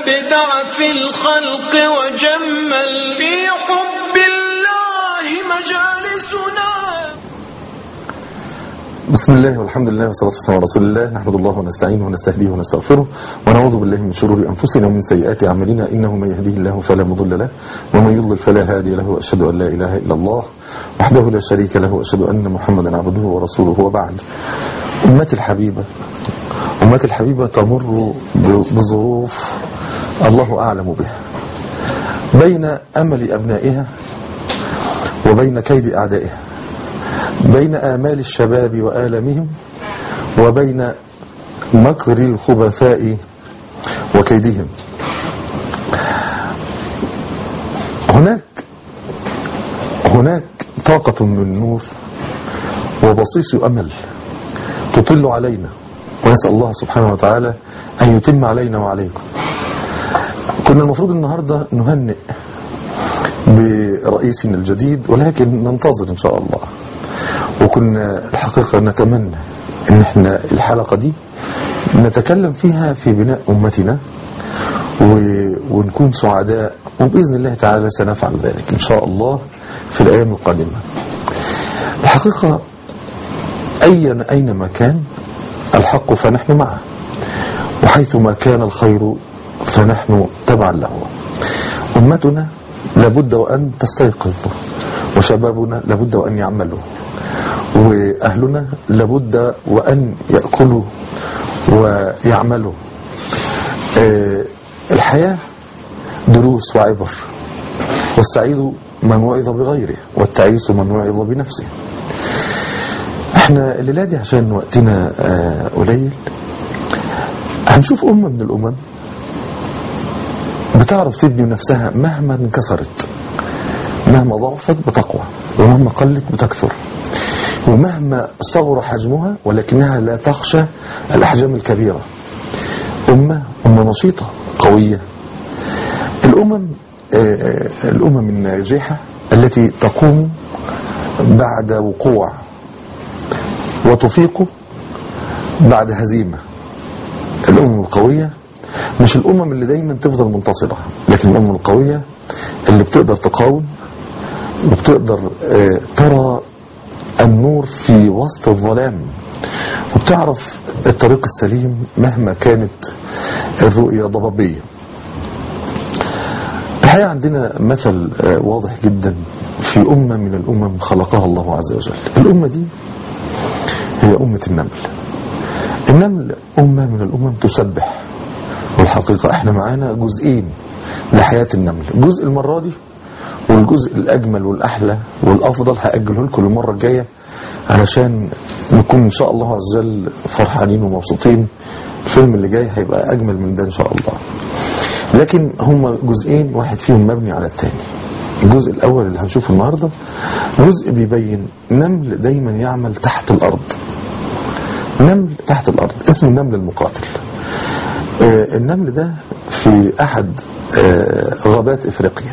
أبدع في الخلق وجمل في حب الله مجالسنا بسم الله والحمد لله والصلاة والسلام على رسول الله نحمد الله ونستعينه ونستهديه ونستغفره ونعوذ بالله من شرور أنفسنا ومن سيئات أعمالنا إنه من يهديه الله فلا مضل له ومن يضلل فلا هادي له وأشهد أن لا إله إلا الله وحده لا شريك له وأشهد أن محمدا عبده ورسوله وبعد أمتي الحبيبة أمتي الحبيبة تمر بظروف الله أعلم بها بين أمل أبنائها وبين كيد أعدائها بين آمال الشباب وآلامهم وبين مكر الخبثاء وكيدهم هناك هناك طاقة من نور وبصيص أمل تطل علينا ونسأل الله سبحانه وتعالى أن يتم علينا وعليكم كنا المفروض النهاردة نهنئ برئيسنا الجديد ولكن ننتظر إن شاء الله وكنا الحقيقة نتمنى ان احنا الحلقة دي نتكلم فيها في بناء امتنا و... ونكون سعداء وبإذن الله تعالى سنفعل ذلك إن شاء الله في الأيام القادمة الحقيقة أين أينما كان الحق فنحن معه وحيثما كان الخير فنحن تبعا له أمتنا لابد وأن تستيقظ وشبابنا لابد وأن يعملوا وأهلنا لابد وأن يأكلوا ويعملوا آه الحياة دروس وعبر والسعيد من وعظ بغيره والتعيس من وعظ بنفسه احنا الليلة دي عشان وقتنا آه قليل هنشوف أمة من الأمم بتعرف تبني نفسها مهما انكسرت مهما ضعفت بتقوى ومهما قلت بتكثر ومهما صغر حجمها ولكنها لا تخشى الأحجام الكبيرة أمة أمة نشيطة قوية الأمم الأمم الناجحة التي تقوم بعد وقوع وتفيق بعد هزيمة الأمم القوية مش الأمم اللي دايما تفضل منتصرة لكن الأمم القوية اللي بتقدر تقاوم وبتقدر ترى النور في وسط الظلام وبتعرف الطريق السليم مهما كانت الرؤية ضبابية الحقيقة عندنا مثل واضح جدا في أمة من الأمم خلقها الله عز وجل الأمة دي هي أمة النمل النمل أمة من الأمم تسبح والحقيقة احنا معانا جزئين لحياة النمل جزء المرة دي والجزء الأجمل والأحلى والأفضل هأجله لكم المرة الجاية علشان نكون إن شاء الله عز وجل فرحانين ومبسوطين الفيلم اللي جاي هيبقى أجمل من ده إن شاء الله لكن هما جزئين واحد فيهم مبني على التاني الجزء الأول اللي هنشوفه النهاردة جزء بيبين نمل دايما يعمل تحت الأرض نمل تحت الأرض اسمه النمل المقاتل آه النمل ده في أحد آه غابات إفريقيا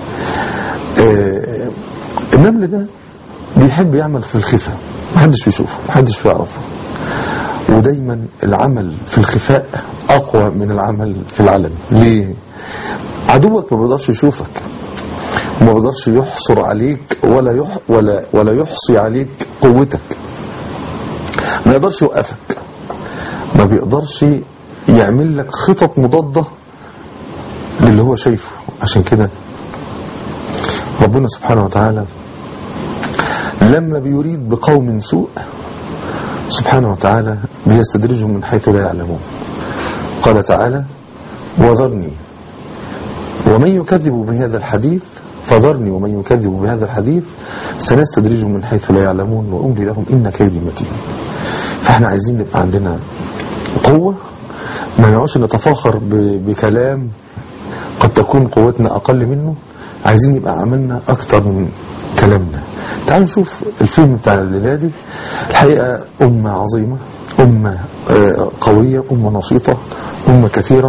آه النمل ده بيحب يعمل في الخفاء محدش بيشوفه محدش بيعرفه ودايما العمل في الخفاء أقوى من العمل في العلن ليه؟ عدوك ما بيقدرش يشوفك وما بيقدرش يحصر عليك ولا يح ولا ولا يحصي عليك قوتك ما يقدرش يوقفك ما بيقدرش يعمل لك خطط مضادة للي هو شايفه عشان كده ربنا سبحانه وتعالى لما بيريد بقوم سوء سبحانه وتعالى بيستدرجهم من حيث لا يعلمون قال تعالى وذرني ومن يكذب بهذا الحديث فذرني ومن يكذب بهذا الحديث سنستدرجهم من حيث لا يعلمون وأملي لهم إن كيدي متين فاحنا عايزين نبقى عندنا قوة ما نقعدش نتفاخر بكلام قد تكون قوتنا أقل منه عايزين يبقى عملنا أكتر من كلامنا تعالوا نشوف الفيلم بتاع الليلة دي الحقيقة أمة عظيمة أمة قوية أمة نشيطة أمة كثيرة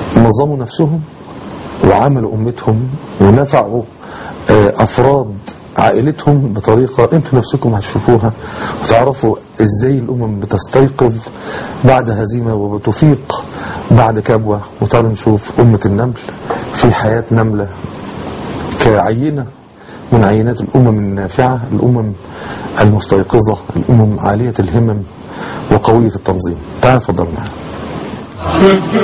نظموا نفسهم وعملوا أمتهم ونفعوا أفراد عائلتهم بطريقة انتوا نفسكم هتشوفوها وتعرفوا ازاي الامم بتستيقظ بعد هزيمة وبتفيق بعد كبوة وتعالوا نشوف امة النمل في حياة نملة كعينة من عينات الامم النافعة الامم المستيقظة الامم عالية الهمم وقوية التنظيم تعال اتفضل معايا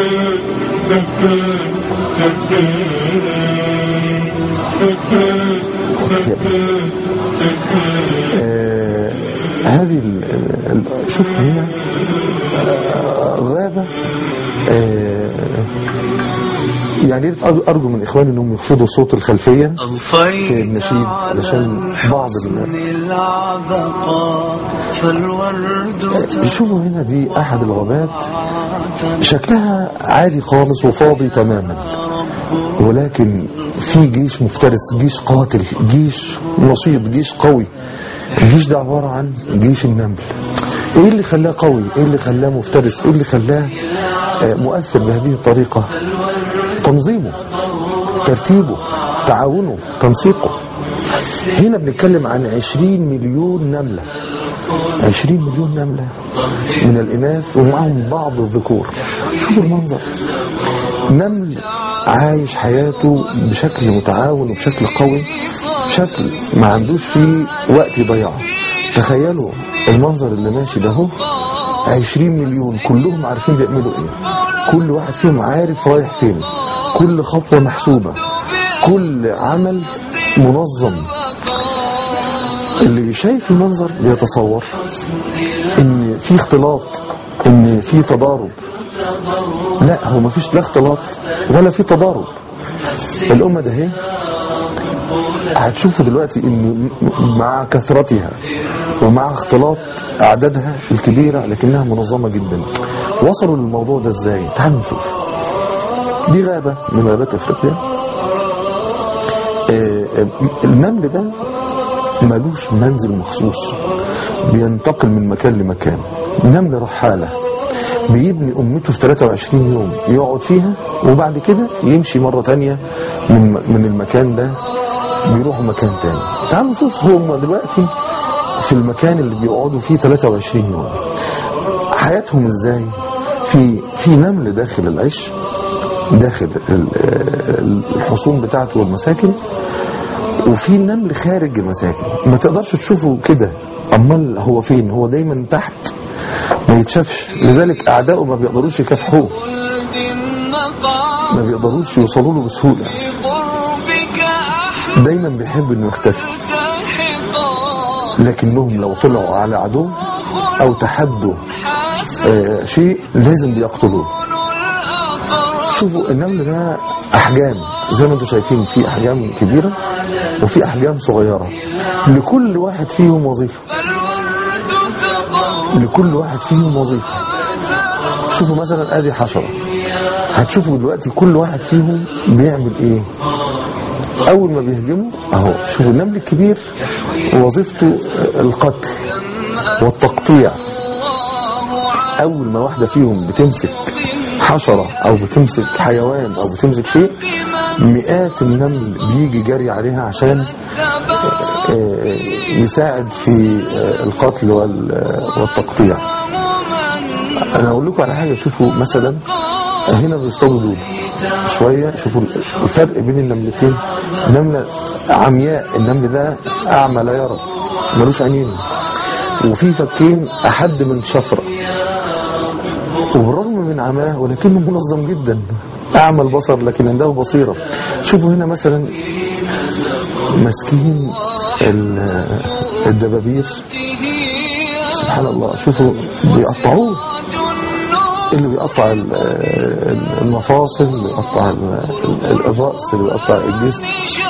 آه هذه ال- ال- شوف هنا آه، غابة آه يعني يا ريت أر- أرجو من إخواني أنهم يخفضوا صوت الخلفية في النشيد علشان بعض ال- العبقى فالورد شوفوا هنا دي أحد الغابات شكلها عادي خالص وفاضي تماما ولكن في جيش مفترس جيش قاتل جيش نشيط جيش قوي الجيش ده عبارة عن جيش النمل ايه اللي خلاه قوي ايه اللي خلاه مفترس ايه اللي خلاه آه، مؤثر بهذه الطريقة تنظيمه ترتيبه تعاونه تنسيقه هنا بنتكلم عن 20 مليون نملة 20 مليون نملة من الإناث ومعهم بعض الذكور شوفوا المنظر نمل عايش حياته بشكل متعاون وبشكل قوي بشكل ما عندوش فيه وقت يضيعه تخيلوا المنظر اللي ماشي ده هو 20 مليون كلهم عارفين بيعملوا ايه كل واحد فيهم عارف رايح فين كل خطوة محسوبة كل عمل منظم اللي شايف المنظر بيتصور ان في اختلاط ان في تضارب لا هو ما فيش لا اختلاط ولا في تضارب الأمة ده هي هتشوفوا دلوقتي ان مع كثرتها ومع اختلاط اعدادها الكبيرة لكنها منظمة جدا وصلوا للموضوع ده ازاي تعالوا نشوف دي غابة من غابات افريقيا آه، آه، النمل ده ملوش منزل مخصوص بينتقل من مكان لمكان نمل رحالة بيبني أمته في 23 يوم يقعد فيها وبعد كده يمشي مرة تانية من من المكان ده بيروحوا مكان تاني تعالوا نشوف هم دلوقتي في المكان اللي بيقعدوا فيه 23 يوم حياتهم ازاي في في نمل داخل العش داخل ال- ال- الحصون بتاعته والمساكن وفي نمل خارج المساكن ما تقدرش تشوفه كده امال هو فين هو دايما تحت ما يتشافش لذلك اعدائه ما بيقدروش يكافحوه خلد مقام ما بيقدروش يوصلوا له بسهوله بقربك أحلى دايما بيحب انه يختفي حقا لكنهم لو طلعوا على عدو او تحدوا حسن آه شيء لازم بيقتلوه الأقرب شوفوا النمل ده احجام زي ما انتم شايفين في احجام كبيره وفي احجام صغيره لكل واحد فيهم وظيفه فالورد تضر لكل واحد فيهم وظيفه شوفوا مثلا ادي حشره هتشوفوا دلوقتي كل واحد فيهم بيعمل ايه اول ما بيهجموا اهو شوفوا النمل الكبير وظيفته القتل والتقطيع اول ما واحده فيهم بتمسك حشره او بتمسك حيوان او بتمسك شيء مئات النمل بيجي جري عليها عشان آه، يساعد في آه، القتل وال- والتقطيع انا اقول لكم على حاجه شوفوا مثلا هنا بيصطادوا دود شويه شوفوا الفرق بين النملتين نمله عمياء النمل ده اعمى لا يرى ملوش عينين وفي فكين احد من شفره وبالرغم من عماه ولكنه منظم جدا اعمى البصر لكن عنده بصيره شوفوا هنا مثلا ماسكين ال- الدبابير سبحان الله شوفوا بيقطعوه اللي بيقطع ال- ال- المفاصل اللي بيقطع ال- ال- الرأس اللي بيقطع الجسم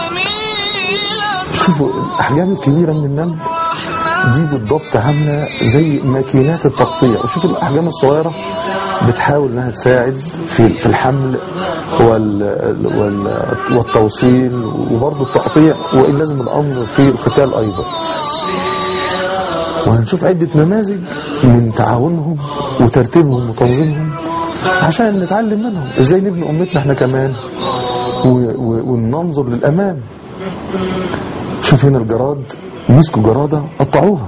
شوفوا الأحجام الكبيرة من النمل دي بالضبط عاملة زي ماكينات التقطيع وشوفوا الأحجام الصغيرة بتحاول انها تساعد في في الحمل وال وال والتوصيل وبرضه التقطيع وان لازم الامر في القتال ايضا وهنشوف عدة نماذج من تعاونهم وترتيبهم وتنظيمهم عشان نتعلم منهم ازاي نبني امتنا احنا كمان و- و- وننظر للامام شوف هنا الجراد مسكوا جرادة قطعوها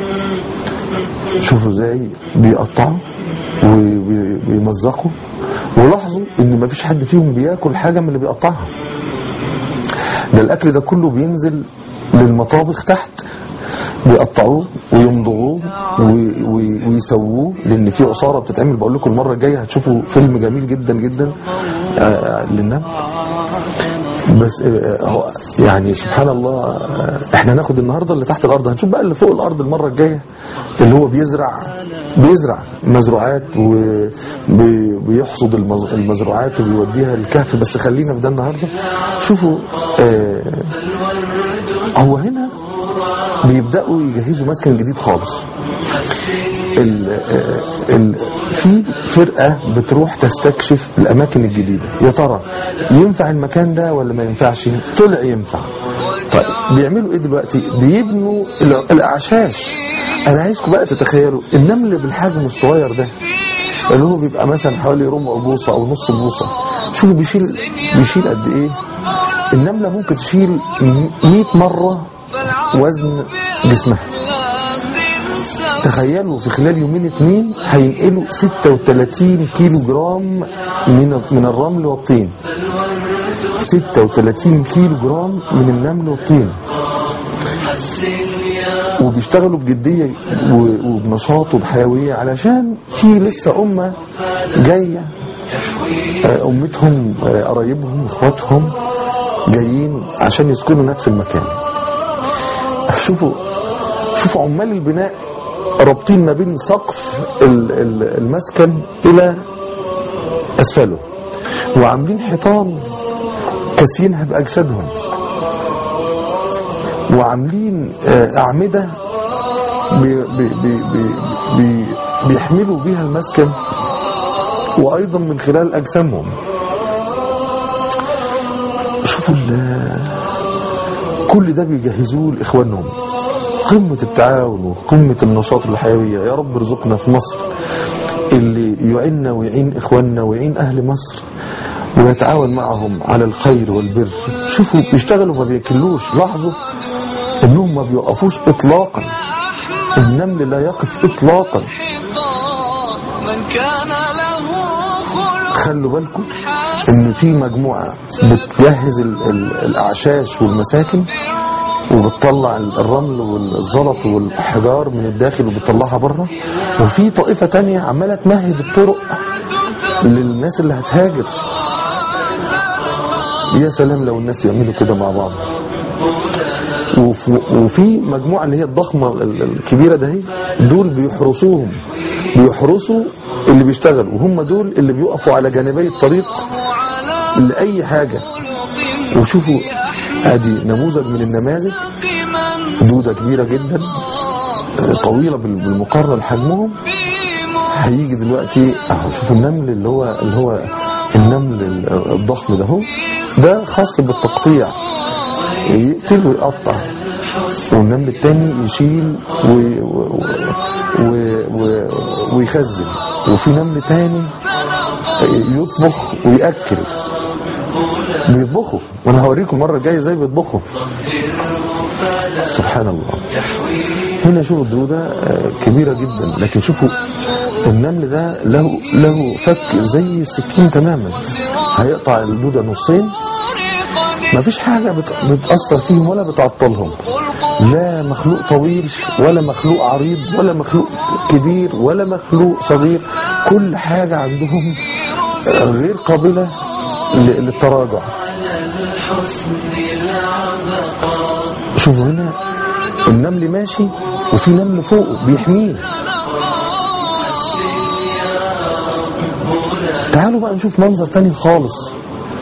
شوفوا ازاي بيقطعوا وبيمزقوا ولاحظوا ان مفيش حد فيهم بياكل حاجة من اللي بيقطعها ده الاكل ده كله بينزل للمطابخ تحت بيقطعوه ويمضغوه وي- وي- ويسووه لان في عصاره بتتعمل بقول لكم المره الجايه هتشوفوا فيلم جميل جدا جدا آه، للنمل بس آه، هو يعني سبحان الله آه، احنا ناخد النهارده اللي تحت الارض هنشوف بقى اللي فوق الارض المره الجايه اللي هو بيزرع بيزرع مزروعات وبيحصد المزروعات وبيوديها الكهف بس خلينا في ده النهارده شوفوا آه، هو هنا بيبداوا يجهزوا مسكن جديد خالص ال ال في فرقة بتروح تستكشف الأماكن الجديدة يا ترى ينفع المكان ده ولا ما ينفعش طلع ينفع طيب بيعملوا ايه دلوقتي بيبنوا الع- الأعشاش أنا عايزكم بقى تتخيلوا النمل بالحجم الصغير ده اللي هو بيبقى مثلا حوالي ربع بوصة أو نص بوصة شوفوا بيشيل بيشيل قد إيه النملة ممكن تشيل 100 مرة وزن جسمها تخيلوا في خلال يومين اتنين هينقلوا 36 كيلو جرام من من الرمل والطين 36 كيلو جرام من النمل والطين وبيشتغلوا بجدية و- وبنشاط وبحيوية علشان في لسه أمة جاية آه، أمتهم آه، قرايبهم إخواتهم جايين عشان يسكنوا نفس المكان شوفوا شوفوا عمال البناء رابطين ما بين سقف ال- ال- المسكن إلى أسفله وعاملين حيطان كاسينها بأجسادهم وعاملين آه، أعمدة بي بي بي بي بي بيحملوا بيها المسكن وأيضا من خلال أجسامهم شوفوا ال- كل ده بيجهزوه لإخوانهم قمة التعاون وقمة النشاط الحيوية يا رب ارزقنا في مصر اللي يعيننا ويعين إخواننا ويعين أهل مصر ويتعاون معهم على الخير والبر شوفوا بيشتغلوا ما بيكلوش لاحظوا انهم ما بيوقفوش اطلاقا النمل لا يقف اطلاقا حقا من كان له خلق خلوا بالكم ان في مجموعة بتجهز ال- ال- الاعشاش والمساكن وبتطلع الرمل والزلط والحجار من الداخل وبتطلعها بره وفي طائفة تانية عمالة تمهد الطرق للناس اللي هتهاجر يا سلام لو الناس يعملوا كده مع بعض وف- وفي مجموعة اللي هي الضخمة ال- الكبيرة ده هي دول بيحرسوهم بيحرسوا اللي بيشتغلوا وهم دول اللي بيقفوا على جانبي الطريق لأي حاجة وشوفوا ادي نموذج من النماذج من دودة كبيرة جدا آه، طويلة بال- بالمقارنة لحجمهم هيجي دلوقتي اهو شوفوا النمل اللي هو اللي هو النمل ال- الضخم ده هو ده خاص بالتقطيع يقتل ويقطع والنمل التاني يشيل و... و... و... و... ويخزن وفي نمل تاني يطبخ ويأكل بيطبخوا وانا هوريكم المره الجايه ازاي بيطبخوا سبحان الله هنا شوفوا الدودة آه، كبيرة جدا لكن شوفوا النمل ده له له فك زي السكين تماما هيقطع الدودة نصين ما فيش حاجة بت- بتأثر فيهم ولا بتعطلهم لا مخلوق طويل ولا مخلوق عريض ولا مخلوق كبير ولا مخلوق صغير كل حاجة عندهم آه، غير قابلة ل- للتراجع شوفوا هنا النمل ماشي وفي نمل فوقه بيحميه تعالوا بقى نشوف منظر تاني خالص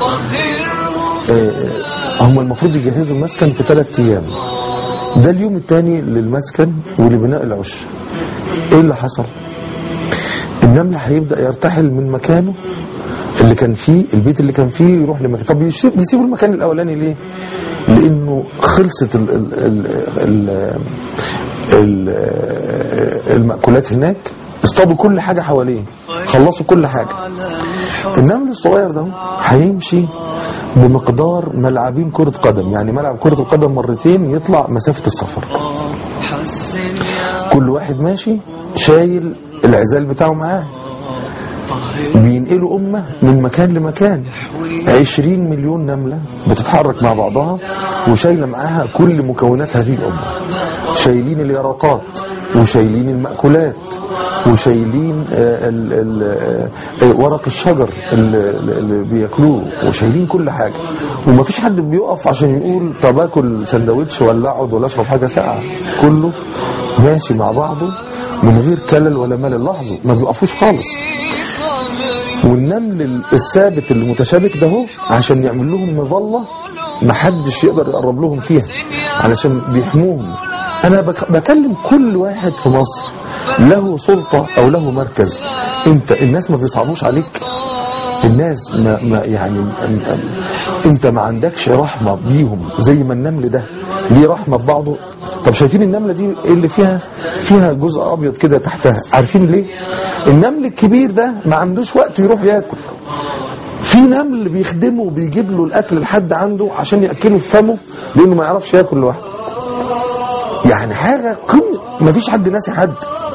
آه، هم المفروض يجهزوا المسكن في ثلاث ايام ده اليوم الثاني للمسكن ولبناء العش ايه اللي حصل النمل هيبدا يرتحل من مكانه اللي كان فيه البيت اللي كان فيه يروح لمكان طب يسيب- بيسيبوا المكان الاولاني ليه لانه خلصت ال ال ال ال ال المأكولات هناك اصطادوا كل حاجة حواليه خلصوا كل حاجة النمل الصغير ده هيمشي بمقدار ملعبين كرة قدم يعني ملعب كرة القدم مرتين يطلع مسافة السفر حسن يا كل واحد ماشي شايل العزال بتاعه معاه طهر بينقلوا أمة من مكان لمكان عشرين مليون نملة بتتحرك مع بعضها وشايلة معاها كل مكونات هذه الأمة شايلين اليرقات وشايلين المأكولات وشايلين آه، ال- ال- آه، ورق الشجر اللي اللي بياكلوه وشايلين كل حاجة ومفيش حد بيقف عشان يقول طب اكل سندوتش ولا اقعد ولا اشرب حاجة ساقعة كله ماشي مع بعضه من غير كلل ولا ملل لاحظوا ما بيقفوش خالص صبري والنمل الثابت اللي متشابك ده هو عشان يعمل لهم مظلة محدش يقدر يقرب لهم فيها علشان بيحموهم انا بك بكلم كل واحد في مصر له سلطة او له مركز انت الناس ما بيصعبوش عليك الناس ما, ما يعني م- م- انت ما عندكش رحمة بيهم زي ما النمل ده ليه رحمة ببعضه طب شايفين النملة دي إيه اللي فيها فيها جزء ابيض كده تحتها عارفين ليه النمل الكبير ده ما عندوش وقت يروح ياكل في نمل بيخدمه وبيجيب له الاكل لحد عنده عشان ياكله في فمه لانه ما يعرفش ياكل لوحده يعني حاجه قمه ما فيش حد ناسي حد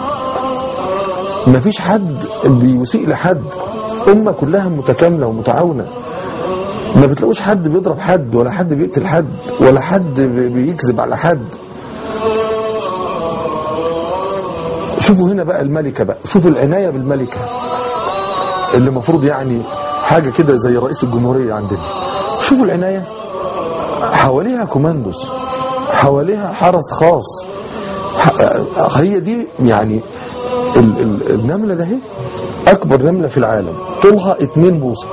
ما فيش حد بيسيء لحد امه كلها متكامله ومتعاونه ما بتلاقوش حد بيضرب حد ولا حد بيقتل حد ولا حد بي- بيكذب على حد شوفوا هنا بقى الملكه بقى شوفوا العنايه بالملكه اللي المفروض يعني حاجة كده زي رئيس الجمهورية عندنا شوفوا العناية حواليها كوماندوس حواليها حرس خاص ح- هي دي يعني ال ال النملة ده هي أكبر نملة في العالم طولها اتنين بوصة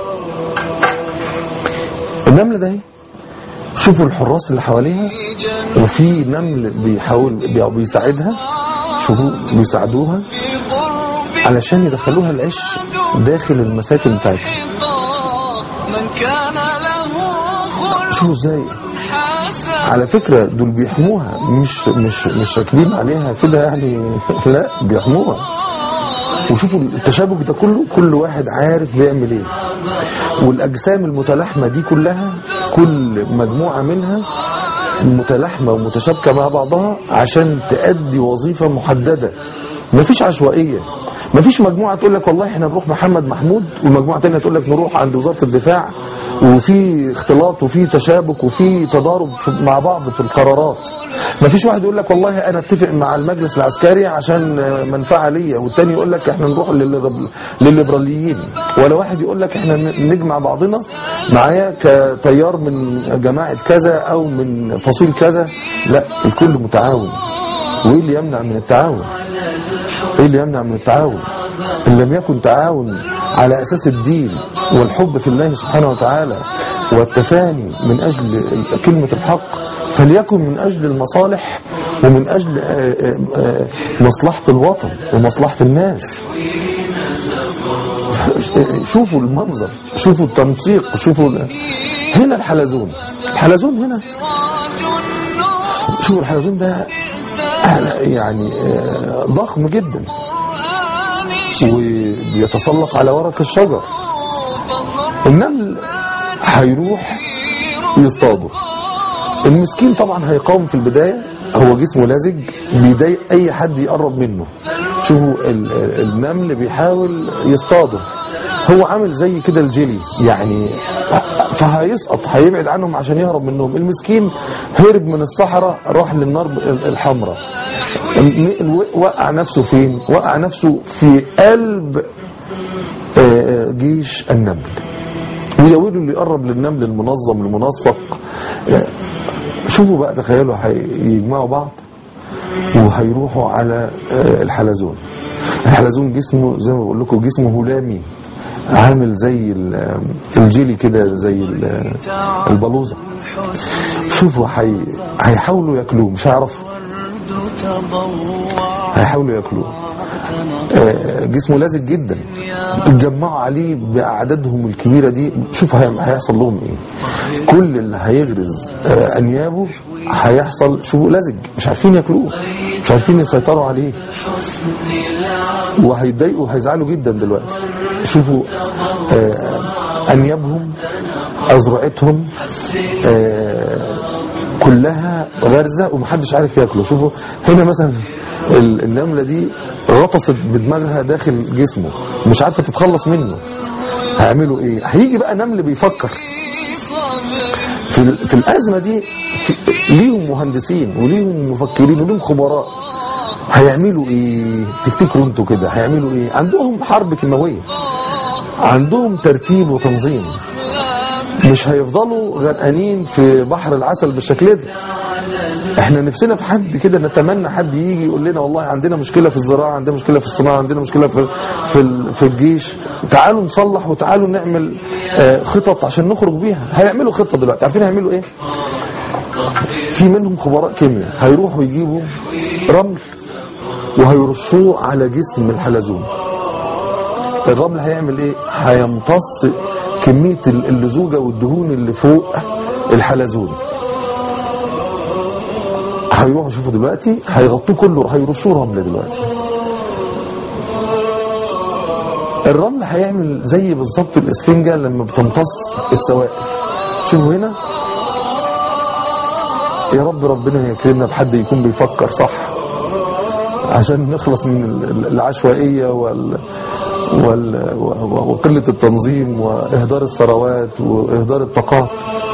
النملة ده هي شوفوا الحراس اللي حواليها وفي نمل بيحاول بي- بيساعدها شوفوا بيساعدوها في قرب علشان يدخلوها العش داخل المساكن بتاعتها الله من كان له خلق شوفوا ازاي حسن على فكرة دول بيحموها مش مش مش راكبين عليها كده يعني لا بيحموها وشوفوا التشابك ده كله كل واحد عارف بيعمل ايه والاجسام المتلاحمه دي كلها كل مجموعه منها متلاحمه ومتشابكه مع بعضها عشان تأدي وظيفه محدده مفيش عشوائيه مفيش مجموعه تقول لك والله احنا نروح محمد محمود ومجموعه تانية تقول لك نروح عند وزاره الدفاع وفي اختلاط وفي تشابك وفي تضارب في- مع بعض في القرارات مفيش واحد يقول لك والله انا اتفق مع المجلس العسكري عشان آه، منفعه ليا والتاني يقول لك احنا نروح للليبر- للليبراليين ولا واحد يقول لك احنا ن- نجمع بعضنا معايا كتيار من جماعه كذا او من فصيل كذا لا الكل متعاون وايه اللي يمنع من التعاون ايه اللي يمنع من التعاون ان لم يكن تعاون على اساس الدين والحب في الله سبحانه وتعالى والتفاني من اجل كلمه الحق فليكن من اجل المصالح ومن اجل آه، آه، آه، مصلحه الوطن ومصلحه الناس شوفوا المنظر شوفوا التنسيق شوفوا ال- هنا الحلزون الحلزون هنا سراج النور شوفوا الحلزون ده يعني آه، ضخم جدا وبيتسلق على ورق الشجر النمل هيروح يصطاده المسكين طبعا هيقاوم في البداية هو جسمه لزج بيضايق اي حد يقرب منه شوفوا ال- ال- النمل بيحاول يصطاده هو عامل زي كده الجيلي يعني فهيسقط هيبعد عنهم عشان يهرب منهم المسكين هرب من الصحراء راح للنار الحمراء م- وقع نفسه فين وقع نفسه في قلب آه، جيش النمل ويا ويله اللي يقرب للنمل المنظم المنسق آه، شوفوا بقى تخيلوا هيجمعوا بعض وهيروحوا على آه، الحلزون الحلزون جسمه زي ما بقول لكم جسمه هلامي عامل زي ال- الجيلي كده زي ال- البلوزه شوفوا هي هيحاولوا ياكلوه مش هيعرفوا ورد تضوع هيحاولوا ياكلوه آه، جسمه لازق جدا اتجمعوا عليه باعدادهم الكبيره دي شوف هي- هيحصل لهم ايه كل اللي هيغرز آه، انيابه هيحصل شوفوا لزج مش عارفين ياكلوه مش عارفين يسيطروا عليه وهيتضايقوا هيزعلوا جدا دلوقتي شوفوا آه، انيابهم أزرعتهم آه، كلها غارزة ومحدش عارف ياكله شوفوا هنا مثلا ال- النملة دي غطست بدماغها داخل جسمه مش عارفة تتخلص منه هيعملوا ايه هيجي بقى نمل بيفكر في, ال- في الأزمة دي في ليهم مهندسين وليهم مفكرين وليهم خبراء هيعملوا ايه تفتكروا انتوا كده هيعملوا ايه عندهم حرب كيماويه عندهم ترتيب وتنظيم مش هيفضلوا غرقانين في بحر العسل بالشكل ده احنا نفسنا في حد كده نتمنى حد يجي يقول لنا والله عندنا مشكله في الزراعه عندنا مشكله في الصناعه عندنا مشكله في في ال- في الجيش تعالوا نصلح وتعالوا نعمل آه، خطط عشان نخرج بيها هيعملوا خطه دلوقتي عارفين هيعملوا ايه في منهم خبراء كيمياء هيروحوا يجيبوا رمل وهيرشوه على جسم الحلزون الرمل هيعمل ايه هيمتص كمية ال- اللزوجة والدهون اللي فوق الحلزون هيروحوا شوفوا دلوقتي هيغطوه كله هيرشوه رمل دلوقتي الرمل هيعمل زي بالظبط الاسفنجة لما بتمتص السوائل شوفوا هنا يا رب ربنا يكرمنا بحد يكون بيفكر صح عشان نخلص من ال- ال- العشوائية وال وال- و- وقلة التنظيم وإهدار الثروات وإهدار الطاقات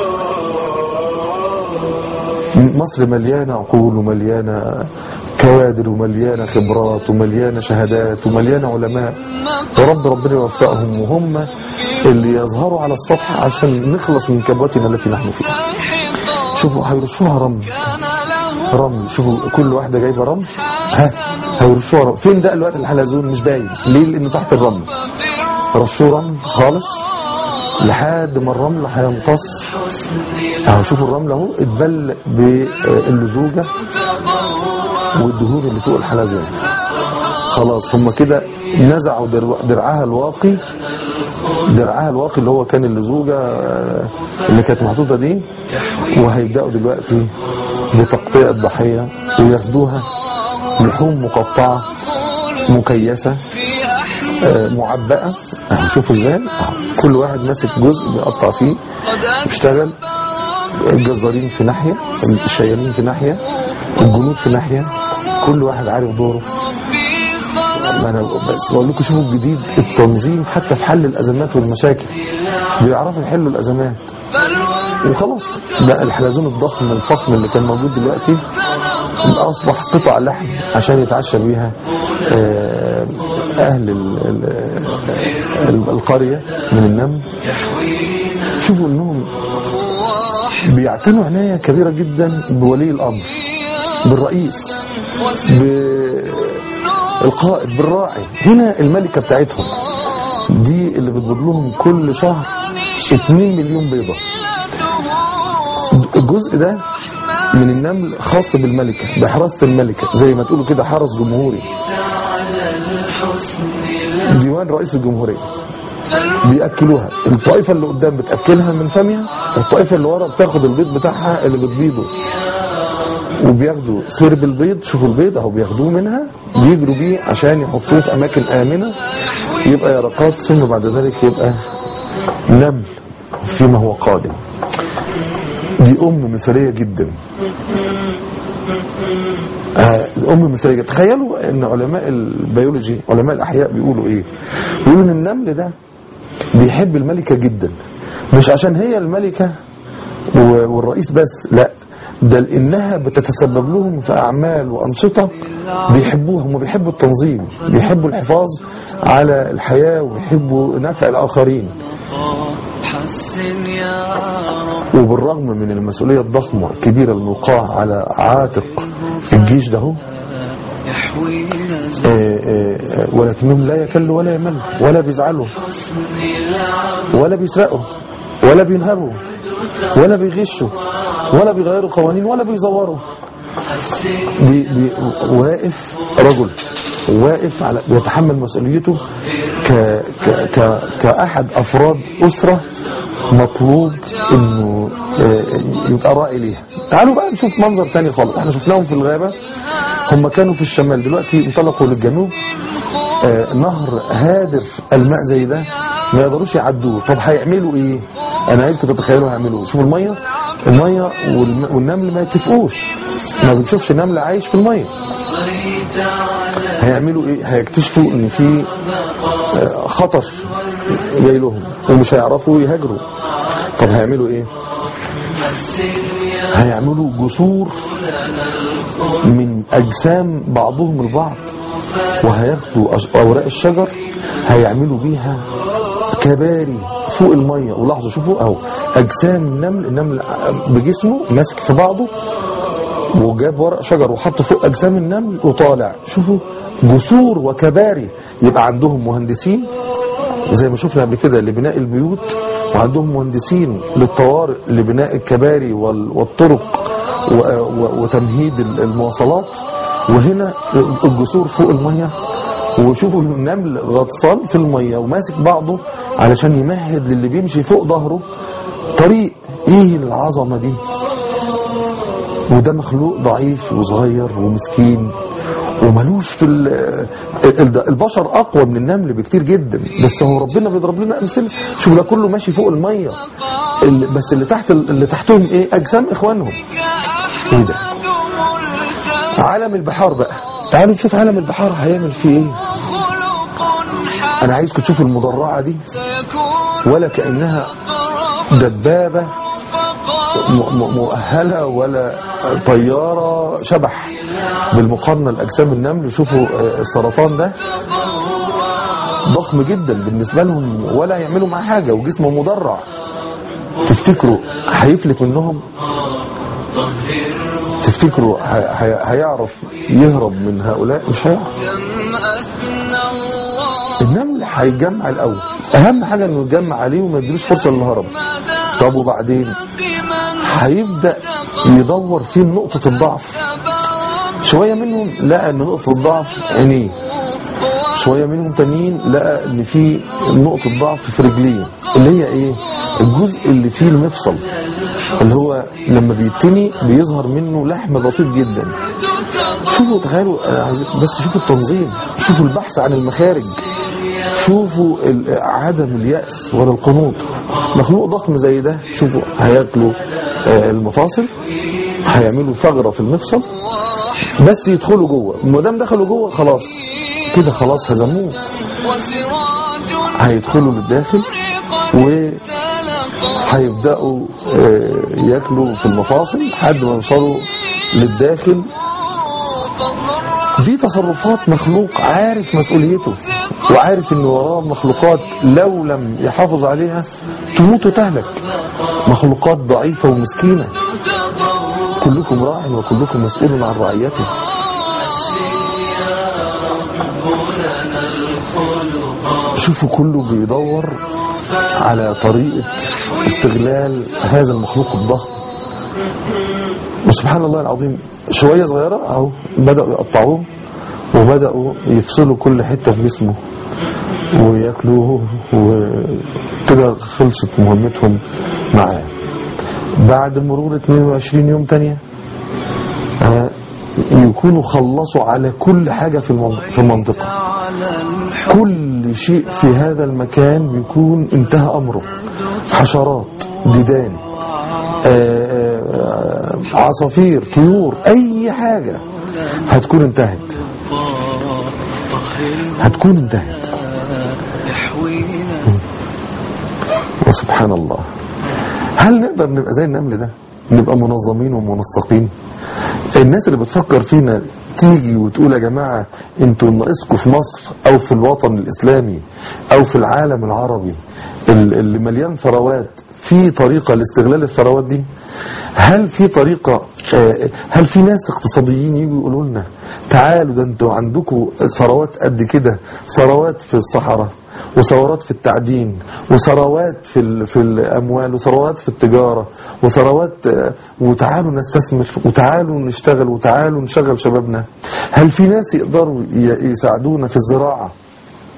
مصر مليانة عقول ومليانة كوادر ومليانة خبرات ومليانة شهادات ومليانة علماء يا رب ربنا يوفقهم وهم اللي يظهروا على السطح عشان نخلص من كبوتنا التي نحن فيها شوفوا هيرشوها رمل رمل شوفوا كل واحدة جايبة رمل ها هيرشوها رمل فين ده الوقت الحلزون مش باين ليه لانه تحت الرمل رشوه رمل خالص لحد ما الرمل هيمتص اهو شوفوا الرمل اهو اتبل باللزوجة والدهون اللي فوق الحلزون خلاص هم كده نزعوا درو- درعها الواقي درعها الواقي اللي هو كان اللزوجة آه، اللي كانت محطوطة دي وهيبدأوا دلوقتي بتقطيع الضحية وياخدوها لحوم مقطعة مكيسة آه، معبأة اهو شوفوا ازاي أهو كل واحد ماسك جزء بيقطع فيه بيشتغل الجزارين في ناحية الشيالين في ناحية الجنود في ناحية كل واحد عارف دوره ما انا بس بقول لكم شوفوا الجديد التنظيم حتى في حل الازمات والمشاكل بيعرفوا يحلوا الازمات وخلاص بقى الحلزون الضخم الفخم اللي كان موجود دلوقتي اصبح قطع لحم عشان يتعشى بيها آه، اهل ال- ال- ال- القريه من النمل شوفوا انهم بيعتنوا عنايه كبيره جدا بولي الامر بالرئيس بالقائد بالراعي هنا الملكه بتاعتهم دي اللي بتبيض لهم كل شهر 2 مليون بيضه الجزء ده من النمل خاص بالملكة بحراسة الملكة زي ما تقولوا كده حرس جمهوري ديوان رئيس الجمهورية بيأكلوها الطائفة اللي قدام بتأكلها من فمها والطائفة اللي ورا بتاخد البيض بتاعها اللي بتبيضه وبياخدوا سرب البيض شوفوا البيض اهو بياخدوه منها بيجروا بيه عشان يحطوه في اماكن امنه يبقى يرقات ثم بعد ذلك يبقى نمل فيما هو قادم دي ام مثاليه جدا آه، ام مثاليه تخيلوا ان علماء البيولوجي علماء الاحياء بيقولوا ايه بيقولوا ان النمل ده بيحب الملكه جدا مش عشان هي الملكه و- والرئيس بس لا ده لانها بتتسبب لهم في اعمال وانشطه بيحبوها هم بيحبوا التنظيم بيحبوا الحفاظ على الحياه وبيحبوا نفع الاخرين حسن يا رب وبالرغم من المسؤوليه الضخمه الكبيره الملقاه على عاتق الجيش ده هو يحوينا آه، آه، ولكنهم لا يكلوا ولا يملوا ولا بيزعلوا ولا بيسرقوا ولا بينهبوا ولا بيغشوا ولا بيغيروا قوانين ولا بيزوروا بي بي واقف رجل واقف على بيتحمل مسؤوليته ك ك ك كأحد أفراد أسرة مطلوب انه آه، يبقى راعي ليها تعالوا بقى نشوف منظر تاني خالص احنا شفناهم في الغابة هم كانوا في الشمال دلوقتي انطلقوا للجنوب آه، نهر هادر الماء زي ده ما يقدروش يعدوه طب هيعملوا ايه انا عايزكم تتخيلوا هيعملوا إيه. شوفوا الميه الميه والم- والنمل ما يتفقوش ما بنشوفش نمل عايش في الميه هيعملوا ايه هيكتشفوا ان في آه، خطر جاي لهم ومش هيعرفوا يهاجروا طب هيعملوا ايه هيعملوا جسور من اجسام بعضهم البعض وهياخدوا أش- اوراق الشجر هيعملوا بيها كباري فوق الميه ولاحظوا شوفوا اهو اجسام النمل النمل بجسمه ماسك في بعضه وجاب ورق شجر وحطه فوق اجسام النمل وطالع شوفوا جسور وكباري يبقى عندهم مهندسين زي ما شفنا قبل كده لبناء البيوت وعندهم مهندسين للطوارئ لبناء الكباري وال- والطرق و- و- وتمهيد ال- المواصلات وهنا الجسور فوق الميه وشوفوا النمل غطسان في الميه وماسك بعضه علشان يمهد للي بيمشي فوق ظهره طريق ايه العظمه دي وده مخلوق ضعيف وصغير ومسكين وملوش في ال- ال- البشر اقوى من النمل بكتير جدا بس هو ربنا بيضرب لنا امثله شوف ده كله ماشي فوق الميه ال- بس اللي تحت اللي تحتهم ايه اجسام اخوانهم ايه ده عالم البحار بقى تعالوا نشوف عالم البحار هيعمل فيه ايه انا عايزكم تشوفوا المدرعه دي ولا كانها دبابه م- م- مؤهلة ولا طيارة شبح بالمقارنة لأجسام النمل شوفوا آه، السرطان ده ضخم جدا بالنسبة لهم ولا يعملوا معاه حاجة وجسمه مدرع تفتكروا هيفلت منهم تفتكروا ه- ه- هيعرف يهرب من هؤلاء مش هيعرف النمل هيجمع الأول أهم حاجة إنه يتجمع عليه وما يديلوش فرصة للهرب طب وبعدين هيبدأ يدور في نقطة الضعف شوية منهم لقى ان نقطة الضعف عينيه شوية منهم تانيين لقى ان في نقطة ضعف في رجليه اللي هي ايه الجزء اللي فيه المفصل اللي هو لما بيتني بيظهر منه لحم بسيط جدا شوفوا تخيلوا أنا عايز- بس شوفوا التنظيم شوفوا البحث عن المخارج شوفوا ال- عدم اليأس ولا القنوط مخلوق ضخم زي ده شوفوا هياكلوا آه، المفاصل هيعملوا ثغرة في المفصل بس يدخلوا جوه ما دام دخلوا جوه خلاص كده خلاص هزموه هيدخلوا للداخل وهيبدأوا آه، ياكلوا في المفاصل لحد ما يوصلوا للداخل دي تصرفات مخلوق عارف مسؤوليته وعارف ان وراه مخلوقات لو لم يحافظ عليها تموت وتهلك مخلوقات ضعيفة ومسكينة كلكم راع وكلكم مسؤول عن رعيته شوفوا كله بيدور على طريقة استغلال هذا المخلوق الضخم وسبحان الله العظيم شوية صغيرة اهو بدأوا يقطعوه وبدأوا يفصلوا كل حتة في جسمه وياكلوه وكده خلصت مهمتهم معاه بعد مرور 22 يوم تانية آه، يكونوا خلصوا على كل حاجة في المن- في المنطقة كل شيء في هذا المكان بيكون انتهى أمره حشرات ديدان آه، آه، عصافير طيور أي حاجة هتكون انتهت هتكون انتهت وسبحان الله هل نقدر نبقى زي النمل ده نبقى منظمين ومنسقين الناس اللي بتفكر فينا تيجي وتقول يا جماعة انتوا ناقصكم في مصر او في الوطن الاسلامي او في العالم العربي ال- اللي مليان ثروات في طريقة لاستغلال الثروات دي هل في طريقة آه، هل في ناس اقتصاديين يجوا يقولوا لنا تعالوا ده انتوا عندكم ثروات قد كده ثروات في الصحراء وثروات في التعدين وثروات في ال- في الاموال وثروات في التجاره وثروات آه، وتعالوا نستثمر وتعالوا نشتغل وتعالوا نشغل شبابنا هل في ناس يقدروا ي- يساعدونا في الزراعه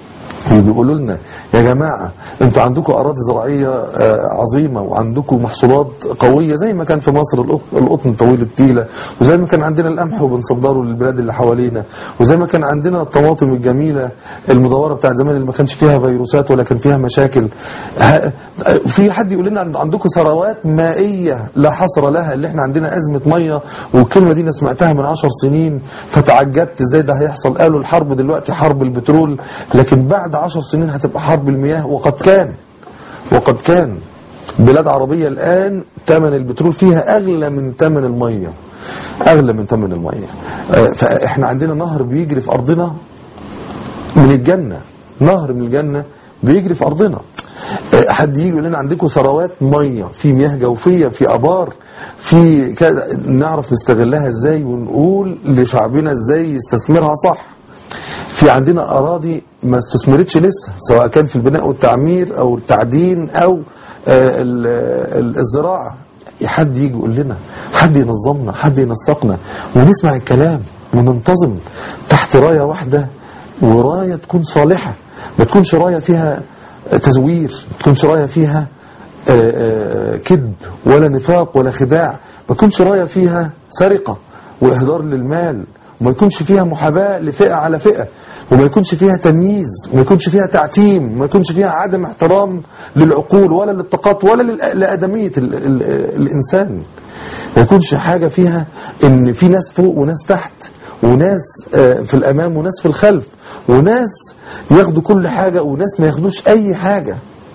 وبيقولوا لنا يا جماعة انتوا عندكم أراضي زراعية آه، عظيمة وعندكم محصولات قوية زي ما كان في مصر القط- القطن طويل التيلة وزي ما كان عندنا القمح وبنصدره للبلاد اللي حوالينا وزي ما كان عندنا الطماطم الجميلة المدورة بتاعت زمان اللي ما كانش فيها فيروسات ولا كان فيها مشاكل ه- في حد يقول لنا عند- عندكم ثروات مائية لا حصر لها اللي احنا عندنا أزمة مية والكلمة دي انا سمعتها من عشر سنين فتعجبت ازاي ده هيحصل قالوا الحرب دلوقتي حرب البترول لكن بعد عشر سنين هتبقى حرب المياه وقد كان وقد كان بلاد عربية الآن ثمن البترول فيها أغلى من ثمن المية أغلى من ثمن المية آه، فإحنا عندنا نهر بيجري في أرضنا من الجنة نهر من الجنة بيجري في أرضنا آه، حد يجي يقول لنا عندكم ثروات مية في مياه جوفية في أبار في كذا نعرف نستغلها ازاي ونقول لشعبنا ازاي يستثمرها صح في عندنا أراضي ما استثمرتش لسه سواء كان في البناء والتعمير أو التعدين أو آه، ال- ال- الزراعة حد يجي يقول لنا حد ينظمنا حد ينسقنا ونسمع الكلام وننتظم تحت راية واحدة وراية تكون صالحة ما تكونش راية فيها تزوير ما تكونش راية فيها آه، آه، كذب ولا نفاق ولا خداع ما تكونش راية فيها سرقة وإهدار للمال وما يكونش فيها محاباة لفئة على فئة وما يكونش فيها تمييز وما يكونش فيها تعتيم وما يكونش فيها عدم احترام للعقول ولا للطاقات ولا للأ- لآدمية ال ال الإنسان ما يكونش حاجة فيها إن في ناس فوق وناس تحت وناس آه، في الأمام وناس في الخلف وناس ياخدوا كل حاجة وناس ما ياخدوش أي حاجة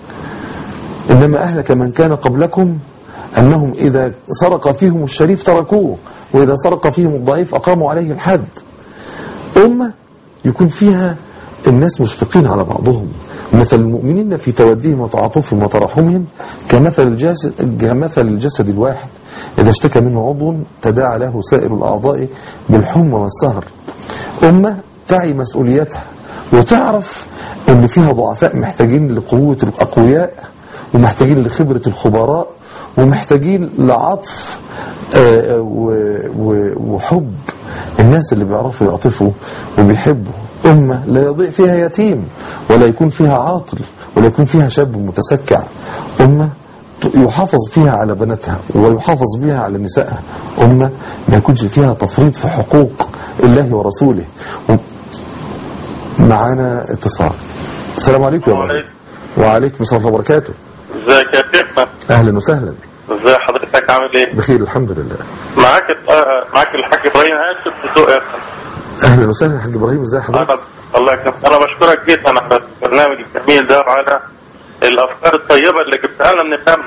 إنما أهلك من كان قبلكم أنهم إذا سرق فيهم الشريف تركوه وإذا سرق فيهم الضعيف أقاموا عليه الحد أمة يكون فيها الناس مشفقين على بعضهم مثل المؤمنين في توديهم وتعاطفهم وترحمهم كمثل الجسد, كمثل الجسد الواحد إذا اشتكى منه عضو تداعى له سائر الأعضاء بالحمى والسهر أمة تعي مسؤوليتها وتعرف أن فيها ضعفاء محتاجين لقوة الأقوياء ومحتاجين لخبرة الخبراء ومحتاجين لعطف آه، و- و- وحب الناس اللي بيعرفوا يعطفوا وبيحبوا أمة لا يضيع فيها يتيم ولا يكون فيها عاطل ولا يكون فيها شاب متسكع أمة يحافظ فيها على بناتها ويحافظ بها على نسائها أمة ما يكونش فيها تفريط في حقوق الله ورسوله معانا اتصال السلام عليكم يا ابراهيم وعليكم السلام ورحمه الله وبركاته ازيك يا شيخنا اهلا وسهلا ازي حضرتك عامل ايه بخير الحمد لله معاك آه، معاك الحاج ابراهيم هاشم بسوق يا أخي. اهلا وسهلا حاج ابراهيم ازي حضرتك انا الله يكرمك انا بشكرك جدا على البرنامج الجميل ده وعلى الافكار الطيبه اللي جبتها لنا من الدم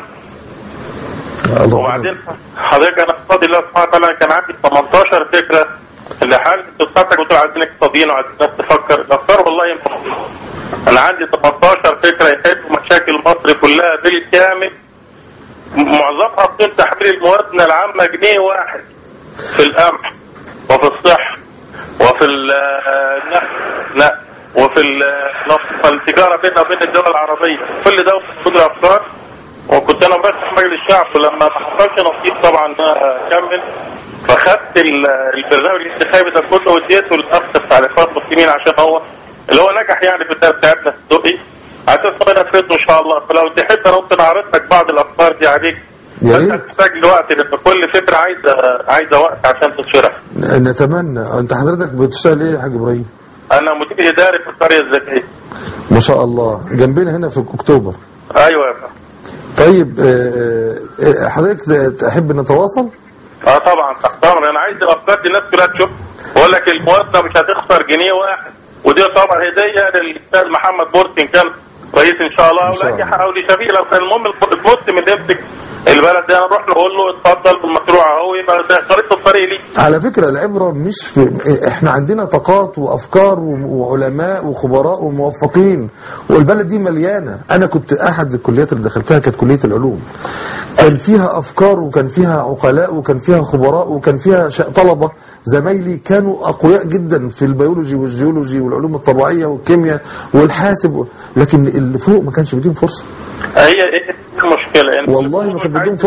الله وبعدين حضرتك انا بفضل الله سبحانه وتعالى كان عندي 18 فكره اللي حال بتاعتك بتقول عايزين اقتصاديين وعايزين ناس تفكر الافكار والله موجودة. انا عندي 18 فكره يحلوا مشاكل مصر كلها بالكامل معظمها بدون تحرير الموازنه العامه جنيه واحد في القمح وفي الصحه وفي ال- النقل لا وفي ال- التجاره بيننا وبين الدول العربيه كل ده موجود الافكار وكنت انا برشح مجلس الشعب ولما ما حصلش نصيب طبعا إن أنا اكمل فخدت ال- البرنامج الانتخابي ده كله واديته للاخ بتاع الاخوان المسلمين عشان هو اللي هو نجح يعني في الدرس بتاعتنا في الدقي عشان ربنا يفرضه ان شاء الله فلو تحب انا ممكن اعرض لك بعض الافكار دي عليك يا بس ريت. هتحتاج لوقت لان كل فكره عايزه عايزه وقت عشان تتشرح نتمنى انت حضرتك بتشتغل ايه يا حاج ابراهيم انا مدير اداري في القريه الذكيه ما شاء الله جنبنا هنا في اكتوبر ايوه يا فندم طيب آه، آه، حضرتك تحب نتواصل اه طبعا تحت امر انا عايز الافكار دي الناس كلها تشوف بقول لك الموازنه مش هتخسر جنيه واحد ودي طبعا هديه للاستاذ محمد مرسي إن كان رئيس ان شاء الله إن شاء او لاي الله. او لشفيق لو كان المهم المسلم اللي يمسك البلد ده نروح نقول له اتفضل بالمشروع اهو يبقى ده خريطه الطريق ليه على فكرة العبرة مش في احنا عندنا طاقات وافكار وعلماء وخبراء وموفقين والبلد دي مليانة انا كنت احد الكليات اللي دخلتها كانت كلية العلوم كان فيها افكار وكان فيها عقلاء وكان فيها خبراء وكان فيها ش- طلبة زمايلي كانوا اقوياء جدا في البيولوجي والجيولوجي والعلوم الطبيعية والكيمياء والحاسب لكن اللي فوق ما كانش بيديهم فرصة هي ايه المشكله إن والله ما كان بيديهم فرصة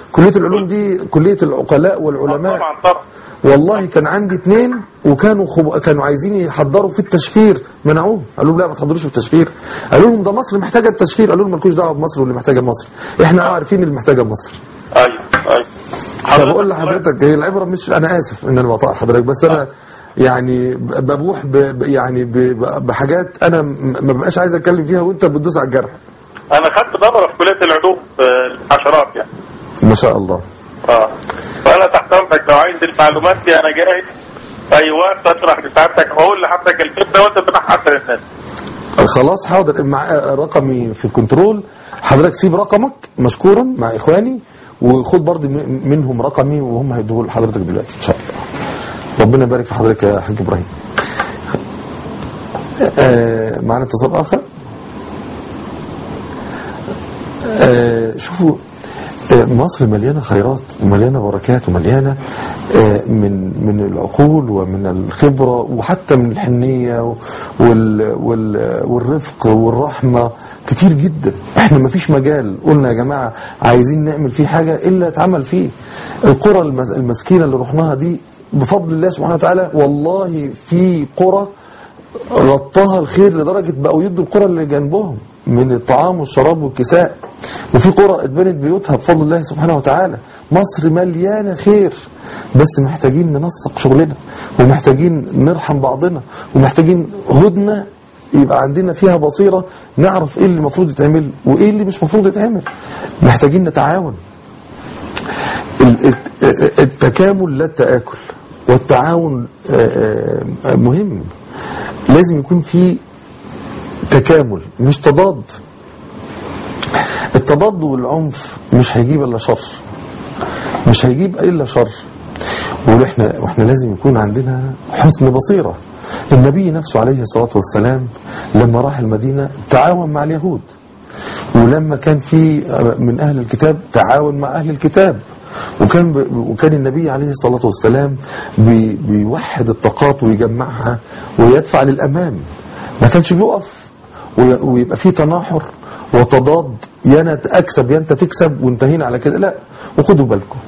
كليه العلوم دي كليه العقلاء والعلماء طبعا طبعا والله كان عندي اثنين وكانوا خب... كانوا عايزين يحضروا في التشفير منعوهم قالوا لهم لا ما تحضروش في التشفير قالوا لهم ده مصر محتاجه التشفير قالوا لهم مالكوش دعوه بمصر واللي محتاجه مصر احنا عارفين اللي محتاجه مصر ايوه ايوه فبقول لحضرتك هي العبره مش انا اسف ان انا بقطع حضرتك بس انا يعني ب- ببوح ب... ب- يعني ب... ب- بحاجات انا م- ما ببقاش عايز اتكلم فيها وانت بتدوس على الجرح انا خدت دوره في كليه العلوم في الحشرات يعني ما شاء الله اه فانا تحت امرك لو عايز المعلومات دي انا جاهز في اي وقت اشرح لسعادتك واقول لحضرتك الفكره وانت بتحضر الناس خلاص حاضر مع رقمي في الكنترول حضرتك سيب رقمك مشكورا مع اخواني وخد برضه م- منهم رقمي وهم هيدوه لحضرتك دلوقتي ان شاء الله ربنا يبارك في حضرتك يا حاج ابراهيم آه معنا اتصال اخر آه شوفوا آه، مصر مليانة خيرات ومليانة بركات ومليانة آه، من من العقول ومن الخبرة وحتى من الحنية وال وال والرفق والرحمة كتير جدا احنا ما فيش مجال قلنا يا جماعة عايزين نعمل فيه حاجة إلا اتعمل فيه القرى المس- المسكينة اللي رحناها دي بفضل الله سبحانه وتعالى والله في قرى غطاها الخير لدرجة بقوا يدوا القرى اللي جنبهم من الطعام والشراب والكساء وفي قرى اتبنت بيوتها بفضل الله سبحانه وتعالى مصر مليانة خير بس محتاجين ننسق شغلنا ومحتاجين نرحم بعضنا ومحتاجين هدنة يبقى عندنا فيها بصيرة نعرف ايه اللي المفروض يتعمل وايه اللي مش مفروض يتعمل محتاجين نتعاون ال- الت- التكامل لا التآكل والتعاون آه، آه، مهم لازم يكون في تكامل مش تضاد التضاد والعنف مش هيجيب الا شر مش هيجيب الا شر واحنا واحنا لازم يكون عندنا حسن بصيره النبي نفسه عليه الصلاه والسلام لما راح المدينه تعاون مع اليهود ولما كان في من أهل الكتاب تعاون مع أهل الكتاب وكان ب... وكان النبي عليه الصلاة والسلام بي... بيوحد الطاقات ويجمعها ويدفع للأمام ما كانش بيقف وي... ويبقى في تناحر وتضاد يا انا اكسب يا انت تكسب وانتهينا على كده لا وخدوا بالكم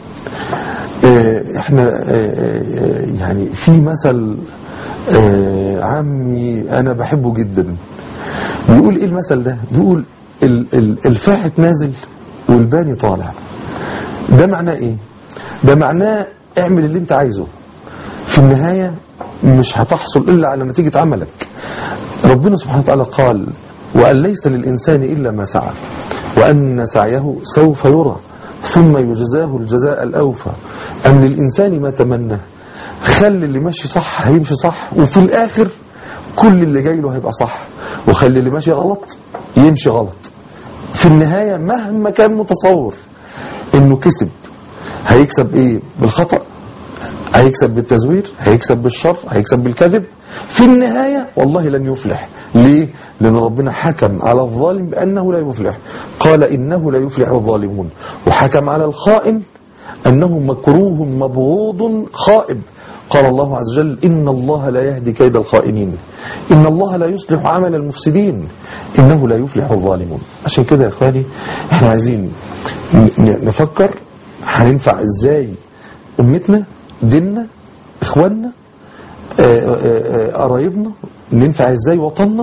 آه، احنا آه، آه، يعني في مثل آه، عمي انا بحبه جدا بيقول ايه المثل ده بيقول ال- ال- الفاحت نازل والباني طالع ده معناه ايه ده معناه اعمل اللي انت عايزه في النهاية مش هتحصل إلا على نتيجة عملك ربنا سبحانه وتعالى قال وأن ليس للإنسان إلا ما سعى وأن سعيه سوف يرى ثم يجزاه الجزاء الأوفى أم للإنسان ما تمنى خلي اللي ماشي صح هيمشي صح وفي الآخر كل اللي جاي له هيبقى صح وخلي اللي ماشي غلط يمشي غلط في النهاية مهما كان متصور انه كسب هيكسب ايه بالخطأ هيكسب بالتزوير هيكسب بالشر هيكسب بالكذب في النهاية والله لن يفلح ليه؟ لأن ربنا حكم على الظالم بأنه لا يفلح قال إنه لا يفلح الظالمون وحكم على الخائن أنه مكروه مبغوض خائب قال الله عز وجل إن الله لا يهدي كيد الخائنين إن الله لا يصلح عمل المفسدين إنه لا يفلح الظالمون عشان كده يا إخواني إحنا عايزين ن- نفكر هننفع إزاي أمتنا ديننا إخواننا آه، آه، آه، قرايبنا ننفع إزاي وطننا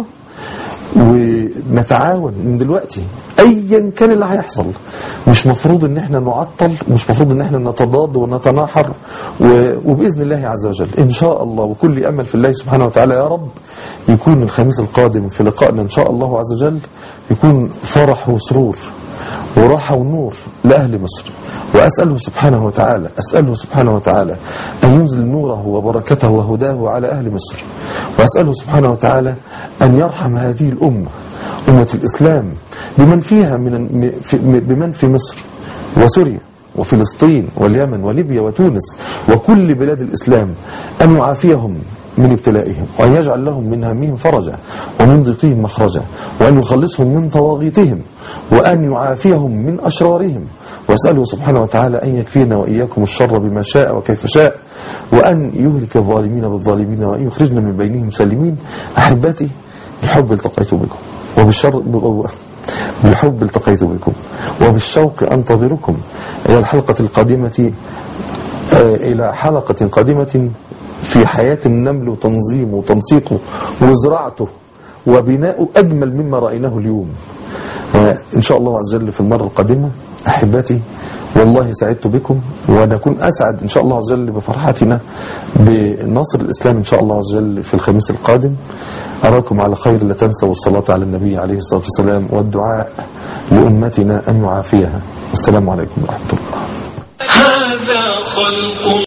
ونتعاون من دلوقتي ايا كان اللي هيحصل مش مفروض ان احنا نعطل مش مفروض ان احنا نتضاد ونتناحر و- وباذن الله عز وجل ان شاء الله وكل امل في الله سبحانه وتعالى يا رب يكون الخميس القادم في لقائنا ان شاء الله عز وجل يكون فرح وسرور وراحه ونور لاهل مصر واساله سبحانه وتعالى اساله سبحانه وتعالى ان ينزل نوره وبركته وهداه على اهل مصر واساله سبحانه وتعالى ان يرحم هذه الامه امه الاسلام بمن فيها من في- بمن في مصر وسوريا وفلسطين واليمن وليبيا وتونس وكل بلاد الإسلام أن يعافيهم من ابتلائهم وأن يجعل لهم من همهم فرجا ومن ضيقهم مخرجا وأن يخلصهم من طواغيتهم وأن يعافيهم من أشرارهم وأسأله سبحانه وتعالى أن يكفينا وإياكم الشر بما شاء وكيف شاء وأن يهلك الظالمين بالظالمين وأن يخرجنا من بينهم سالمين أحبتي بالحب التقيت بكم وبالشر بالحب التقيت بكم وبالشوق أنتظركم إلى الحلقة القادمة آه، إلى حلقة قادمة في حياة النمل وتنظيمه وتنسيقه وزراعته وبناء أجمل مما رأيناه اليوم آه، إن شاء الله عز وجل في المرة القادمة أحبتي والله سعدت بكم ونكون أسعد إن شاء الله عز وجل بفرحتنا بنصر الإسلام إن شاء الله عز وجل في الخميس القادم أراكم على خير لا تنسوا الصلاة على النبي عليه الصلاة والسلام والدعاء لأمتنا أن يعافيها والسلام عليكم ورحمة الله هذا خلق